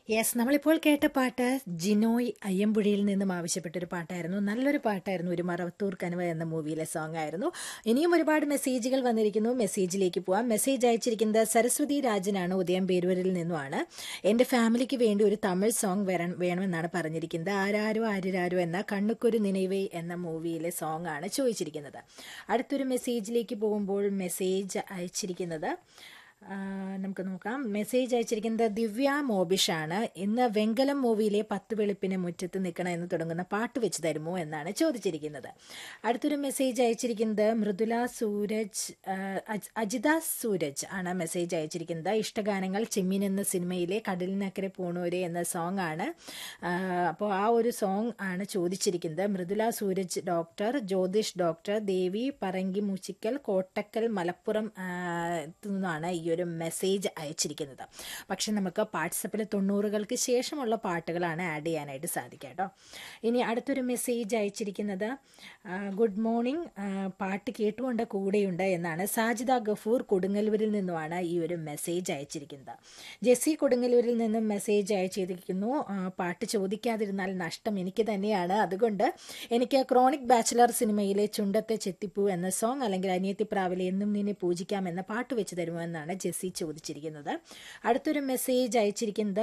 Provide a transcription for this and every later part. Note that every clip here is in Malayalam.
യെസ് നമ്മളിപ്പോൾ കേട്ട പാട്ട് ജിനോയ് അയ്യമ്പുഴയിൽ നിന്നും ആവശ്യപ്പെട്ടൊരു പാട്ടായിരുന്നു നല്ലൊരു പാട്ടായിരുന്നു ഒരു മറവത്തൂർ കനുവ എന്ന മൂവിയിലെ സോങ് ആയിരുന്നു ഇനിയും ഒരുപാട് മെസ്സേജുകൾ വന്നിരിക്കുന്നു മെസ്സേജിലേക്ക് പോവാം മെസ്സേജ് അയച്ചിരിക്കുന്നത് സരസ്വതി രാജനാണ് ഉദയം പേരൂരിൽ നിന്നുമാണ് എൻ്റെ ഫാമിലിക്ക് വേണ്ടി ഒരു തമിഴ് സോങ് വരാൻ വേണമെന്നാണ് പറഞ്ഞിരിക്കുന്നത് ആരാരോ ആരിരാരോ എന്ന കണ്ണുക്കൊരു നിனைവേ എന്ന മൂവിയിലെ സോങ് ആണ് ചോദിച്ചിരിക്കുന്നത് അടുത്തൊരു മെസ്സേജിലേക്ക് പോകുമ്പോൾ മെസ്സേജ് അയച്ചിരിക്കുന്നത് ആ, നമുക്ക് നോക്കാം മെസ്സേജ് അയച്ചിരിക്കുന്നത് ദിവ്യ മോബിഷാണ് ഇന്ന് വെങ്കലം മൂവിയിലെ പത്ത് വെളുപ്പിന് മുറ്റത്ത് നിൽക്കണം എന്ന് തുടങ്ങുന്ന പാട്ട് വെച്ച് തരുമോ എന്നാണ് ചോദിച്ചിരിക്കുന്നത് അടുത്തൊരു മെസ്സേജ് അയച്ചിരിക്കുന്നത് മൃദുല സൂരജ് ആ, അജ്- അജിത സൂരജ് ആണ് മെസ്സേജ് അയച്ചിരിക്കുന്നത് ഇഷ്ടഗാനങ്ങൾ ചെമ്മീൻ എന്ന സിനിമയിലെ കടലിനക്കരെ പോണൂരെ എന്ന സോങ് ആണ് അപ്പോൾ ആ ഒരു സോങ് ആണ് ചോദിച്ചിരിക്കുന്നത് മൃദുല സൂരജ് ഡോക്ടർ ജ്യോതിഷ് ഡോക്ടർ ദേവി പറങ്കി മൂച്ചിക്കൽ കോട്ടക്കൽ മലപ്പുറം ആ, ത്തു നിന്നാണ് ഈ ഒരു മെസ്സേജ് അയച്ചിരിക്കുന്നത് പക്ഷെ നമുക്ക് വാട്സപ്പിൽ തൊണ്ണൂറുകൾക്ക് ശേഷമുള്ള പാട്ടുകളാണ് ആഡ് ചെയ്യാനായിട്ട് സാധിക്കുക കേട്ടോ ഇനി അടുത്തൊരു മെസ്സേജ് അയച്ചിരിക്കുന്നത് ആ, ഗുഡ് മോർണിംഗ് ആ, പാട്ട് കേട്ടുകൊണ്ട് കൂടെയുണ്ട് എന്നാണ് സാജിദ ഗഫൂർ കൊടുങ്ങല്ലൂരിൽ നിന്നുമാണ് ഈ ഒരു മെസ്സേജ് അയച്ചിരിക്കുന്നത് ജെസ്സി കൊടുങ്ങല്ലൂരിൽ നിന്നും മെസ്സേജ് അയച്ചിരിക്കുന്നു ആ, പാട്ട് ചോദിക്കാതിരുന്നാൽ നഷ്ടം എനിക്ക് തന്നെയാണ് അതുകൊണ്ട് എനിക്ക് ക്രോണിക് ബാച്ചിലർ സിനിമയിലെ ചുണ്ടത്തെ ചെത്തിപ്പൂ എന്ന സോങ് അല്ലെങ്കിൽ അനിയത്തി പ്രാവിലെ എന്നും നിന്നെ പൂജിക്കാം എന്ന പാട്ട് വെച്ച് തരുമോ എന്നാണ് ജെസ്സി ചോദിച്ചിരിക്കുന്നത് അടുത്തൊരു മെസ്സേജ് അയച്ചിരിക്കുന്നത്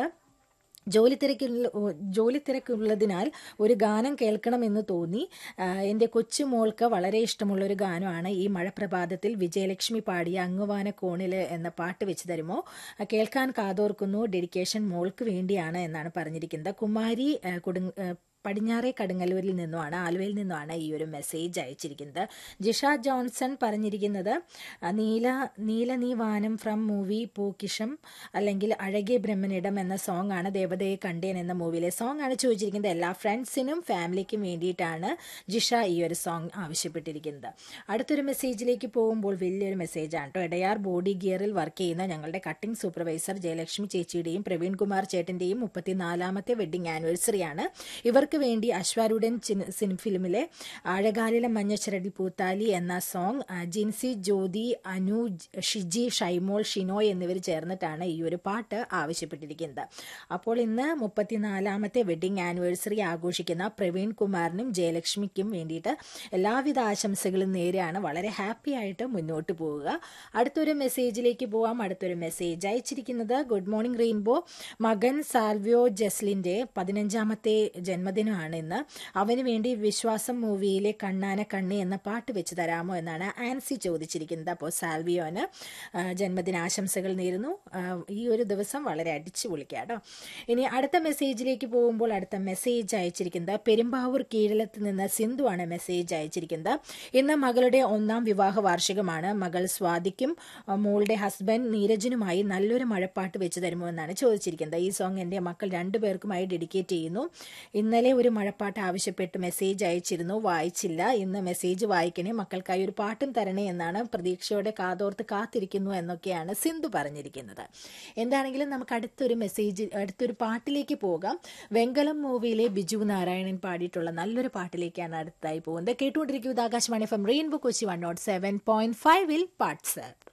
ജോലി തിരക്കുള്ള ജോലി തിരക്കുള്ളതിനാൽ ഒരു ഗാനം കേൾക്കണമെന്ന് തോന്നി ആ, എൻ്റെ കൊച്ചു മോൾക്ക് വളരെ ഇഷ്ടമുള്ള ഒരു ഗാനമാണ് ഈ മഴപ്രഭാതത്തിൽ വിജയലക്ഷ്മി പാടിയ അങ്ങുവാന കോണിൽ എന്ന പാട്ട് വെച്ച് തരുമോ ആ, കേൾക്കാൻ കാതോർക്കുന്നു ഡെഡിക്കേഷൻ മോൾക്ക് വേണ്ടിയാണ് എന്നാണ് പറഞ്ഞിരിക്കുന്നത് കുമാരി ആ, കൊടുങ് ആ, പടിഞ്ഞാറെ കടുങ്ങല്ലൂരിൽ നിന്നുമാണ് ആലുവയിൽ നിന്നുമാണ് ഈ ഒരു മെസ്സേജ് അയച്ചിരിക്കുന്നത് ജിഷ ജോൺസൺ പറഞ്ഞിരിക്കുന്നത് ആ, നീല നീല നീ വാനം ഫ്രം മൂവി പൂക്കിഷം അല്ലെങ്കിൽ അഴകിയ ബ്രഹ്മനിടം എന്ന സോങ് ആണ് ദേവതയെ കണ്ടേൻ എന്ന മൂവിയിലെ സോങ് ആണ് ചോദിച്ചിരിക്കുന്നത് എല്ലാ ഫ്രണ്ട്സിനും ഫാമിലിക്കും വേണ്ടിയിട്ടാണ് ജിഷ ഈ ഒരു സോങ് ആവശ്യപ്പെട്ടിരിക്കുന്നത് അടുത്തൊരു മെസ്സേജിലേക്ക് പോകുമ്പോൾ വലിയൊരു മെസ്സേജാണ് കേട്ടോ എടയാർ ബോഡി ഗിയറിൽ വർക്ക് ചെയ്യുന്ന ഞങ്ങളുടെ കട്ടിംഗ് സൂപ്പർവൈസർ ജയലക്ഷ്മി ചേച്ചിയുടെയും പ്രവീൺ കുമാർ ചേട്ടന്റെയും മുപ്പത്തിനാലാമത്തെ വെഡിങ് ആനിവേഴ്സറിയാണ് ഇവർക്ക് വേണ്ടി അശ്വാരൂഢൻ ചിൻ- സിനിമ ഫിലിമിലെ ആഴകാലിലെ മഞ്ഞച്ചരടി പൂത്താലി എന്ന സോങ് ആ, ജിൻസി ജ്യോതി അനു ഷിജി ഷൈമോൾ ഷിനോയ് എന്നിവർ ചേർന്നിട്ടാണ് ഈ ഒരു പാട്ട് ആവശ്യപ്പെട്ടിരിക്കുന്നത് അപ്പോൾ ഇന്ന് മുപ്പത്തിനാലാമത്തെ വെഡിങ് ആനിവേഴ്സറി ആഘോഷിക്കുന്ന പ്രവീൺ കുമാറിനും ജയലക്ഷ്മിക്കും വേണ്ടിയിട്ട് എല്ലാവിധ ആശംസകളും നേരെയാണ് വളരെ ഹാപ്പി ആയിട്ട് മുന്നോട്ട് പോവുക അടുത്തൊരു മെസ്സേജിലേക്ക് പോവാം അടുത്തൊരു മെസ്സേജ് അയച്ചിരിക്കുന്നത് ഗുഡ് മോർണിംഗ് റെയിൻബോ മകൻ സാൽവിയോ ജസ്ലിന്റെ പതിനഞ്ചാമത്തെ ജന്മദിനമാണ് ഇന്ന് അവന് വേണ്ടി വിശ്വാസം മൂവിയിലെ കണ്ണാന കണ്ണി എന്ന പാട്ട് വെച്ച് തരാമോ എന്നാണ് ആൻസി ചോദിച്ചിരിക്കുന്നത് അപ്പോൾ സാൽവിയോന് ആ, ജന്മദിനാശംസകൾ നേരുന്നു ആ, ഈ ഒരു ദിവസം വളരെ അടിച്ചു പൊളിക്കാം കേട്ടോ ഇനി അടുത്ത മെസ്സേജിലേക്ക് പോകുമ്പോൾ അടുത്ത മെസ്സേജ് അയച്ചിരിക്കുന്നത് പെരുമ്പാവൂർ കീഴലത്ത് നിന്ന് സിന്ധു ആണ് മെസ്സേജ് അയച്ചിരിക്കുന്നത് ഇന്ന് മകളുടെ ഒന്നാം വിവാഹ വാർഷികമാണ് മകൾ സ്വാതിക്കും ആ, മോളുടെ ഹസ്ബൻഡ് നീരജിനുമായി നല്ലൊരു മഴപ്പാട്ട് വെച്ച് തരുമോ എന്നാണ് ചോദിച്ചിരിക്കുന്നത് ഈ സോങ് എൻ്റെ മക്കൾ രണ്ടുപേർക്കുമായി ഡെഡിക്കേറ്റ് ചെയ്യുന്നു ഇന്നലെ ഒരു മഴപ്പാട്ട് ആവശ്യപ്പെട്ട് മെസ്സേജ് അയച്ചിരുന്നു വായിച്ചില്ല ഇന്ന് മെസ്സേജ് വായിക്കണേ മക്കൾക്കായി ഒരു പാട്ടും തരണേ എന്നാണ് പ്രതീക്ഷയോടെ കാതോർത്ത് കാത്തിരിക്കുന്നു എന്നൊക്കെയാണ് സിന്ധു പറഞ്ഞിരിക്കുന്നത് എന്താണെങ്കിലും നമുക്ക് അടുത്തൊരു മെസ്സേജ് അടുത്തൊരു പാട്ടിലേക്ക് പോകാം വെങ്കലം മൂവിയിലെ ബിജു നാരായണൻ പാടിയിട്ടുള്ള നല്ലൊരു പാട്ടിലേക്കാണ് അടുത്തായി പോകുന്നത് കേട്ടുകൊണ്ടിരിക്കുന്നത് Akashvani F M rainbow Kochi one naught seven point ഫൈവിൽ പാട്ട് സർ